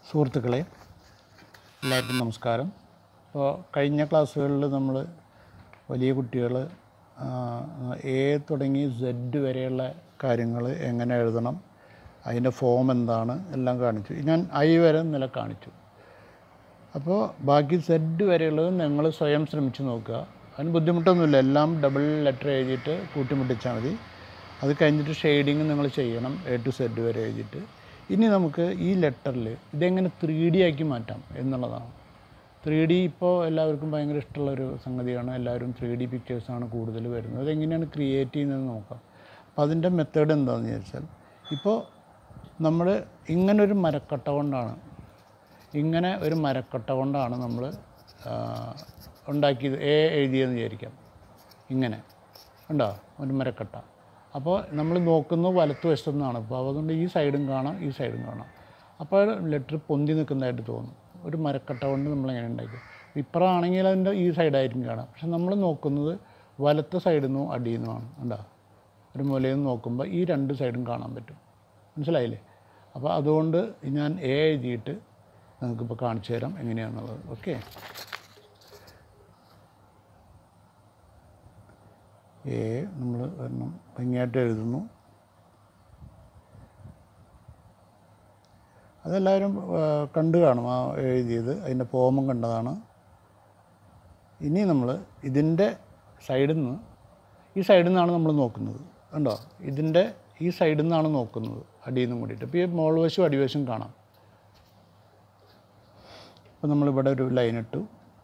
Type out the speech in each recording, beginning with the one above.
സുഹൃത്തുക്കളെ എല്ലാവർക്കും നമസ്കാരം അപ്പോൾ കഴിഞ്ഞ ക്ലാസ്സുകളിൽ നമ്മൾ വലിയ കുട്ടികൾ എ തുടങ്ങി സെഡ് വരെയുള്ള കാര്യങ്ങൾ എങ്ങനെ എഴുതണം അതിൻ്റെ ഫോം എന്താണ് എല്ലാം കാണിച്ചു ഞാൻ ഐ വരെ നില കാണിച്ചു അപ്പോൾ ബാക്കി സെഡ് വരെയുള്ളത് നിങ്ങൾ സ്വയം ശ്രമിച്ച് നോക്കുക അതിന് ബുദ്ധിമുട്ടൊന്നുമില്ല എല്ലാം ഡബിൾ ലെറ്റർ എഴുതിയിട്ട് കൂട്ടിമുട്ടിച്ചാൽ മതി അത് കഴിഞ്ഞിട്ട് ഷെയ്ഡിങ് നിങ്ങൾ ചെയ്യണം എ ടു സെഡ് വരെ എഴുതിയിട്ട് ഇനി നമുക്ക് ഈ ലെറ്ററിൽ ഇതെങ്ങനെ ത്രീ ഡി ആക്കി മാറ്റാം എന്നുള്ളതാണ് ത്രീ ഡി ഇപ്പോൾ എല്ലാവർക്കും ഭയങ്കര ഇഷ്ടമുള്ളൊരു സംഗതിയാണ് എല്ലാവരും ത്രീ ഡി പിക്ചേഴ്സാണ് കൂടുതൽ വരുന്നത് അതെങ്ങനെയാണ് ക്രിയേറ്റ് ചെയ്യുന്നതെന്ന് നോക്കാം അപ്പോൾ അതിൻ്റെ മെത്തേഡ് എന്താണെന്ന് ചോദിച്ചാൽ ഇപ്പോൾ നമ്മൾ ഇങ്ങനൊരു മരക്കട്ട കൊണ്ടാണ് ഇങ്ങനെ ഒരു മരക്കട്ട കൊണ്ടാണ് നമ്മൾ ഉണ്ടാക്കിയത് എ എഴുതിയെന്ന് വിചാരിക്കാം ഇങ്ങനെ ഉണ്ടോ ഒരു മരക്കട്ട അപ്പോൾ നമ്മൾ നോക്കുന്നത് വലത്ത് വശത്തു നിന്നാണ് അപ്പോൾ അതുകൊണ്ട് ഈ സൈഡും കാണാം ഈ സൈഡും കാണാം അപ്പോൾ ലെറ്റർ പൊന്തി നിൽക്കുന്നതായിട്ട് തോന്നും ഒരു മരക്കട്ട കൊണ്ട് നമ്മളെങ്ങനെ ഉണ്ടാക്കി ഇപ്പുറമാണെങ്കിൽ അതിൻ്റെ ഈ സൈഡായിരിക്കും കാണാം പക്ഷെ നമ്മൾ നോക്കുന്നത് വലത്തെ സൈഡിൽ നിന്നും അടിയിൽ നിന്നുമാണ് ഉണ്ടോ ഒരു മൂലയിൽ നിന്ന് നോക്കുമ്പോൾ ഈ രണ്ട് സൈഡും കാണാൻ പറ്റും മനസ്സിലായില്ലേ അപ്പോൾ അതുകൊണ്ട് ഞാൻ എ എഴുതിയിട്ട് നിങ്ങൾക്കിപ്പോൾ കാണിച്ചു തരാം എങ്ങനെയാണെന്നുള്ളത് ഓക്കെ എ നമ്മൾ ഒരെണ്ണം ഭംഗിയായിട്ട് എഴുതുന്നു അതെല്ലാവരും ആ, കണ്ടു കാണും ആ എഴുതിയത് അതിൻ്റെ ഫോമും കണ്ടതാണ് ഇനി നമ്മൾ ഇതിൻ്റെ സൈഡിൽ നിന്ന് ഈ സൈഡിൽ നിന്നാണ് നമ്മൾ നോക്കുന്നത് കണ്ടോ ഇതിൻ്റെ ഈ സൈഡിൽ നിന്നാണ് നോക്കുന്നത് അടിയിൽ നിന്നും കൂടിയിട്ട് ഇപ്പോൾ ഈ മോൾ വശവും അടിവശവും കാണാം അപ്പോൾ നമ്മളിവിടെ ഒരു ലൈൻ ഇട്ടു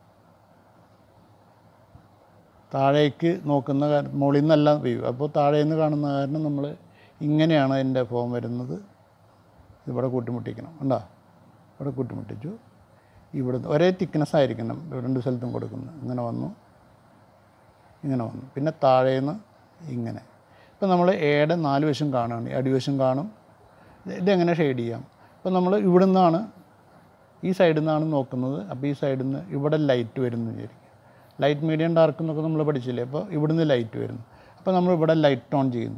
താഴേക്ക് നോക്കുന്ന കാര- മുകളിൽ നിന്നല്ല വ്യൂ അപ്പോൾ താഴെ നിന്ന് കാണുന്ന കാരണം നമ്മൾ ഇങ്ങനെയാണ് അതിൻ്റെ ഫോം വരുന്നത് ഇവിടെ കൂട്ടിമുട്ടിക്കണം കണ്ടോ ഇവിടെ കൂട്ടിമുട്ടിച്ചു ഇവിടെ ഒരേ തിക്നെസ് ആയിരിക്കണം രണ്ട് സ്ഥലത്തും കൊടുക്കുന്നത് ഇങ്ങനെ വന്നു ഇങ്ങനെ വന്നു പിന്നെ താഴേന്ന് ഇങ്ങനെ ഇപ്പം നമ്മൾ എയുടെ നാല് വശം കാണുകയാണ് ഈ അടിവശം കാണും ഇത് ഇതെങ്ങനെ ഷെയ്ഡ് ചെയ്യാം ഇപ്പം നമ്മൾ ഇവിടെ നിന്നാണ് ഈ സൈഡിൽ നിന്നാണ് നോക്കുന്നത് അപ്പോൾ ഈ സൈഡിൽ നിന്ന് ഇവിടെ ലൈറ്റ് വരുന്നു വിചാരിക്കും ലൈറ്റ് മീഡിയം ഡാർക്ക് എന്നൊക്കെ നമ്മൾ പഠിച്ചില്ലേ അപ്പോൾ ഇവിടുന്ന് ലൈറ്റ് വരുന്നു അപ്പോൾ നമ്മൾ ഇവിടെ ലൈറ്റ് ഓൺ ചെയ്യുന്നു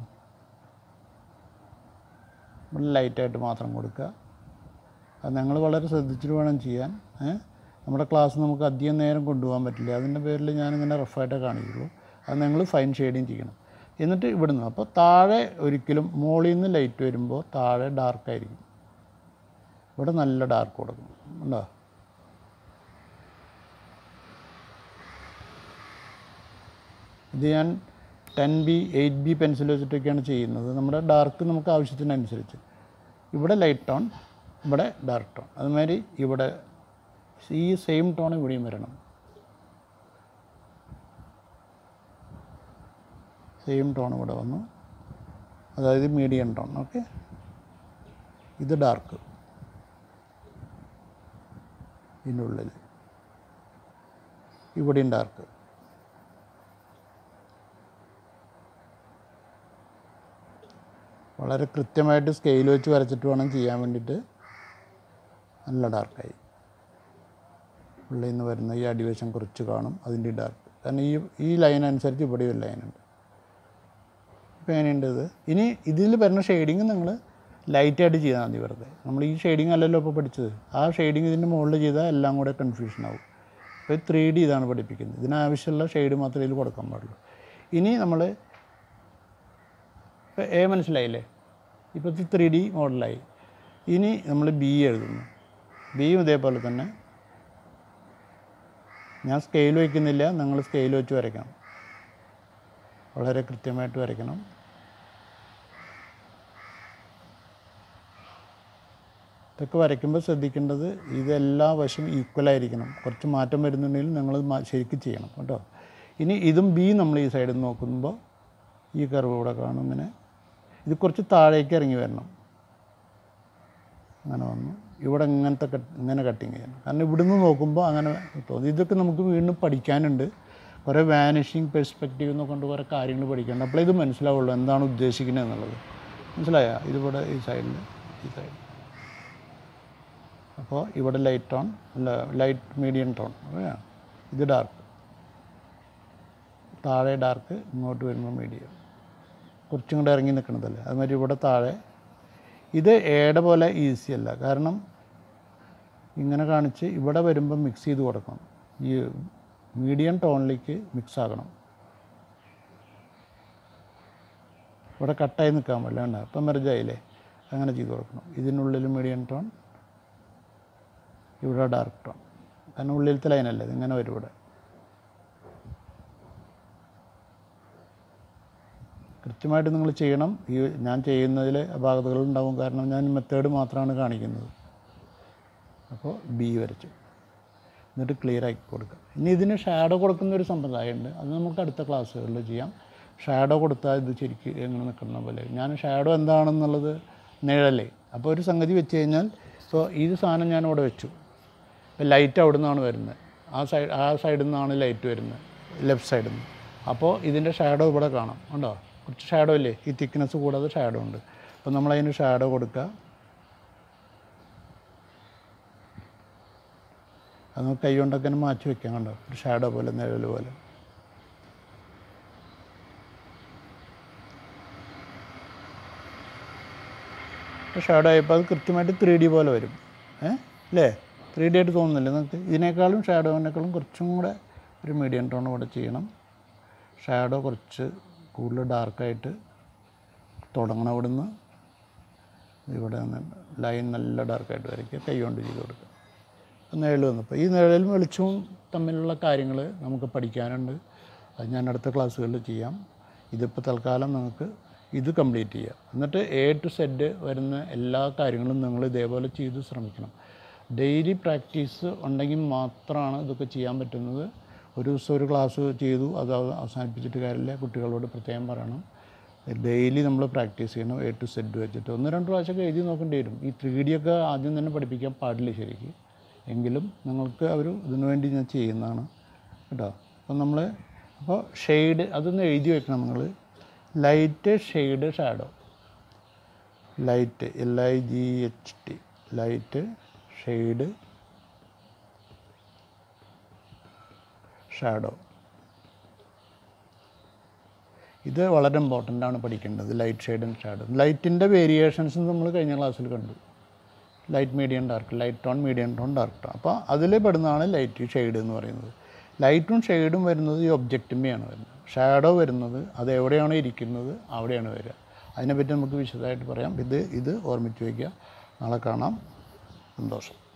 ഇവിടെ ലൈറ്റായിട്ട് മാത്രം കൊടുക്കുക അത് നിങ്ങൾ വളരെ ശ്രദ്ധിച്ചിട്ട് വേണം ചെയ്യാൻ ഏ? നമ്മുടെ ക്ലാസ് നമുക്ക് അധികം നേരം കൊണ്ടുപോകാൻ പറ്റില്ല അതിൻ്റെ പേരിൽ ഞാനിങ്ങനെ റഫായിട്ടേ കാണിക്കുള്ളൂ അത് നിങ്ങൾ ഫൈൻ ഷെയ്ഡിങ് ചെയ്യണം എന്നിട്ട് ഇവിടുന്ന് അപ്പോൾ താഴെ ഒരിക്കലും മുകളിൽ നിന്ന് ലൈറ്റ് വരുമ്പോൾ താഴെ ഡാർക്കായിരിക്കും ഇവിടെ നല്ല ഡാർക്ക് കൊടുക്കും ഉണ്ടോ ഇത് ഞാൻ ten B eight B pencil വെച്ചിട്ടൊക്കെയാണ് ചെയ്യുന്നത് നമ്മുടെ ഡാർക്ക് നമുക്ക് ആവശ്യത്തിനനുസരിച്ച് ഇവിടെ ലൈറ്റ് ടോൺ ഇവിടെ ഡാർക്ക് ടോൺ അതുമാതിരി ഇവിടെ ഈ സെയിം ടോൺ ഇവിടെയും വരണം സെയിം ടോൺ ഇവിടെ വന്നു അതായത് മീഡിയം ടോൺ ഓക്കെ ഇത് ഡാർക്ക് ഇതിൻ്റെ ഉള്ളിൽ ഇവിടെയും ഡാർക്ക് വളരെ കൃത്യമായിട്ട് സ്കെയിൽ വെച്ച് വരച്ചിട്ട് വേണം ചെയ്യാൻ വേണ്ടിയിട്ട് നല്ല ഡാർക്കായി ഉള്ളിൽ നിന്ന് വരുന്ന ഈ അടിവശം കുറച്ച് കാണും അതിൻ്റെ ഡാർക്ക് കാരണം ഈ ഈ ലൈൻ അനുസരിച്ച് ഇവിടെ ഒരു ലൈനുണ്ട് ഇപ്പോൾ എങ്ങനെയുണ്ട് ഇത് ഇനി ഇതിൽ വരുന്ന ഷെയ്ഡിങ് നിങ്ങൾ ലൈറ്റായിട്ട് ചെയ്താൽ മതി വെറുതെ നമ്മൾ ഈ ഷെയ്ഡിങ് അല്ലല്ലോ ഇപ്പോൾ പഠിച്ചത് ആ ഷെയ്ഡിങ് ഇതിൻ്റെ മുകളിൽ ചെയ്താൽ എല്ലാം കൂടെ കൺഫ്യൂഷൻ ആവും ഇപ്പോൾ ത്രീ ഡി ഇതാണ് പഠിപ്പിക്കുന്നത് ഇതിനാവശ്യമുള്ള ഷെയ്ഡ് മാത്രമേ ഇതിൽ കൊടുക്കാൻ പാടുള്ളൂ ഇനി നമ്മൾ ഇപ്പോൾ എ മനസ്സിലായില്ലേ ഇപ്പോൾ ഇത് ത്രീ ഡി മോഡലായി ഇനി നമ്മൾ ബി എഴുതുന്നു ബിയും ഇതേപോലെ തന്നെ ഞാൻ സ്കെയിൽ വയ്ക്കുന്നില്ല നിങ്ങൾ സ്കെയിൽ വെച്ച് വരയ്ക്കണം വളരെ കൃത്യമായിട്ട് വരയ്ക്കണം ഇതൊക്കെ വരയ്ക്കുമ്പോൾ ശ്രദ്ധിക്കേണ്ടത് ഇതെല്ലാ വശം ഈക്വലായിരിക്കണം കുറച്ച് മാറ്റം വരുന്നുണ്ടെങ്കിൽ നിങ്ങൾ ശരിക്കും ചെയ്യണം കേട്ടോ ഇനി ഇതും ബി നമ്മൾ ഈ സൈഡിൽ നോക്കുമ്പോൾ ഈ കർവ് ഇവിടെ കാണും ഇങ്ങനെ ഇത് കുറച്ച് താഴേക്ക് ഇറങ്ങി വരണം അങ്ങനെ വന്നു ഇവിടെ ഇങ്ങനത്തെ കട്ട് ഇങ്ങനെ കട്ടിങ് ചെയ്യണം കാരണം ഇവിടുന്ന് നോക്കുമ്പോൾ അങ്ങനെ തോന്നി ഇതൊക്കെ നമുക്ക് വീണ്ടും പഠിക്കാനുണ്ട് കുറേ വാനിഷിങ് പെർസ്പെക്റ്റീവ് എന്നൊക്കെ കൊണ്ട് കുറേ കാര്യങ്ങൾ പഠിക്കാനുണ്ട് അപ്പോഴേ ഇത് മനസ്സിലാവുള്ളൂ എന്താണ് ഉദ്ദേശിക്കുന്നത് എന്നുള്ളത് മനസ്സിലായോ ഇതിവിടെ ഈ സൈഡിൽ ഈ സൈഡ് അപ്പോൾ ഇവിടെ ലൈറ്റ് ടോൺ അല്ല ലൈറ്റ് മീഡിയം ടോൺ ഇത് ഡാർക്ക് താഴെ ഡാർക്ക് ഇങ്ങോട്ട് വരുമ്പോൾ മീഡിയം കുറച്ചും കൂടെ ഇറങ്ങി നിൽക്കണതല്ലേ അതുമാതിരി ഇവിടെ താഴെ ഇത് എയുടെ പോലെ ഈസി അല്ല കാരണം ഇങ്ങനെ കാണിച്ച് ഇവിടെ വരുമ്പോൾ മിക്സ് ചെയ്ത് കൊടുക്കണം ഈ മീഡിയം ടോണിലേക്ക് മിക്സ് ആകണം ഇവിടെ കട്ടായി നിൽക്കാൻ പാടില്ല വേണ്ട അപ്പം മെർജായില്ലേ അങ്ങനെ ചെയ്ത് കൊടുക്കണം ഇതിനുള്ളിൽ മീഡിയം ടോൺ ഇവിടെ ഡാർക്ക് ടോൺ കാരണം ഉള്ളിലത്തെ ലൈനല്ലേ ഇതിങ്ങനെ വരും ഇവിടെ കൃത്യമായിട്ട് നിങ്ങൾ ചെയ്യണം ഈ ഞാൻ ചെയ്യുന്നതിൽ അപാകതകൾ ഉണ്ടാവും കാരണം ഞാൻ മെത്തേഡ് മാത്രമാണ് കാണിക്കുന്നത് അപ്പോൾ ബി വരച്ചു എന്നിട്ട് ക്ലിയർ ആക്കി കൊടുക്കുക ഇനി ഇതിന് ഷാഡോ കൊടുക്കുന്ന ഒരു സമ്പ്രദായമുണ്ട് അത് നമുക്ക് അടുത്ത ക്ലാസ്സുകളിൽ ചെയ്യാം ഷാഡോ കൊടുത്താൽ ഇത് ശരിക്കും എങ്ങനെ നിൽക്കുന്ന പോലെ ഞാൻ ഷാഡോ എന്താണെന്നുള്ളത് നിഴലേ അപ്പോൾ ഒരു സംഗതി വെച്ച് കഴിഞ്ഞാൽ ഇപ്പോൾ ഇത് സാധനം ഞാൻ ഇവിടെ വെച്ചു ഇപ്പോൾ ലൈറ്റ് അവിടെ നിന്നാണ് വരുന്നത് ആ സൈഡ് ആ സൈഡിൽ നിന്നാണ് ലൈറ്റ് വരുന്നത് ലെഫ്റ്റ് സൈഡിൽ നിന്ന് അപ്പോൾ ഇതിൻ്റെ ഷാഡോ ഇവിടെ കാണാം ഉണ്ടോ കുറച്ച് ഷാഡോ ഇല്ലേ ഈ തിക്നെസ് കൂടാതെ ഷാഡോ ഉണ്ട് അപ്പോൾ നമ്മളതിന് ഷാഡോ കൊടുക്കുക അത് നമുക്ക് കൈ കൊണ്ടൊക്കെ തന്നെ മാറ്റി വെക്കാം കണ്ടോ ഒരു ഷാഡോ പോലെ നിഴൽ പോലെ ഷാഡോ ആയപ്പോൾ അത് കൃത്യമായിട്ട് ത്രീ ഡി പോലെ വരും ഏ അല്ലേ ത്രീ ഡി ആയിട്ട് തോന്നുന്നില്ല നിങ്ങൾക്ക് ഇതിനേക്കാളും ഷാഡോവിനേക്കാളും കുറച്ചും കൂടെ ഒരു മീഡിയം ടോൺ ഇവിടെ ചെയ്യണം ഷാഡോ കുറച്ച് കൂടുതൽ ഡാർക്കായിട്ട് തുടങ്ങണം ഇവിടുന്ന് ഇവിടെ നിന്ന് ലൈൻ നല്ല ഡാർക്കായിട്ട് വരയ്ക്കുക കൈ കൊണ്ട് ചെയ്ത് കൊടുക്കുക അപ്പോൾ നിഴൽ വന്നപ്പോൾ ഈ നിഴലും വെളിച്ചവും തമ്മിലുള്ള കാര്യങ്ങൾ നമുക്ക് പഠിക്കാനുണ്ട് അത് ഞാൻ അടുത്ത ക്ലാസ്സുകളിൽ ചെയ്യാം ഇതിപ്പോൾ തൽക്കാലം നിങ്ങൾക്ക് ഇത് കംപ്ലീറ്റ് ചെയ്യാം എന്നിട്ട് എ ടു സെഡ് വരുന്ന എല്ലാ കാര്യങ്ങളും നിങ്ങൾ ഇതേപോലെ ചെയ്ത് ശ്രമിക്കണം ഡെയിലി പ്രാക്ടീസ് ഉണ്ടെങ്കിൽ മാത്രമാണ് ഇതൊക്കെ ചെയ്യാൻ പറ്റുന്നത് ഒരു ദിവസം ഒരു ക്ലാസ് ചെയ്തു അത് അവ- അവസാനിപ്പിച്ചിട്ട് കാര്യമില്ല കുട്ടികളോട് പ്രത്യേകം പറയണം ഡെയിലി നമ്മൾ പ്രാക്ടീസ് ചെയ്യണം എ ടു സെഡ് വെച്ചിട്ട് ഒന്ന് രണ്ട് പ്രാവശ്യമൊക്കെ എഴുതി നോക്കേണ്ടി വരും ഈ ത്രീ ഡി ഒക്കെ ആദ്യം തന്നെ പഠിപ്പിക്കാൻ പാടില്ല ശരിക്കും എങ്കിലും നിങ്ങൾക്ക് അവർ ഇതിനു വേണ്ടി ഞാൻ ചെയ്യുന്നതാണ് കേട്ടോ അപ്പം നമ്മൾ അപ്പോൾ ഷെയ്ഡ് അതൊന്ന് എഴുതി വെക്കണം നിങ്ങൾ light shade shadow light L I G H T light shade shadow ഇത് വളരെ ഇമ്പോർട്ടൻ്റ് ആണ് പഠിക്കേണ്ടത് ലൈറ്റ് ഷെയ്ഡ് ആൻഡ് ഷാഡോ ലൈറ്റിൻ്റെ വേരിയേഷൻസ് നമ്മൾ കഴിഞ്ഞ ക്ലാസ്സിൽ കണ്ടു light medium dark light tone medium tone dark tone അപ്പോൾ അതിൽ പെടുന്നതാണ് ലൈറ്റ് ഷെയ്ഡ് എന്ന് പറയുന്നത് ലൈറ്റും ഷെയ്ഡും വരുന്നത് ഈ ഒബ്ജക്റ്റിൻ്റെയാണ് വരുന്നത് ഷാഡോ വരുന്നത് അത് എവിടെയാണോ ഇരിക്കുന്നത് അവിടെയാണ് വരിക അതിനെപ്പറ്റി നമുക്ക് വിശദമായിട്ട് പറയാം ഇത് ഇത് ഓർമ്മിച്ച് വയ്ക്കുക നാളെ കാണാം സന്തോഷം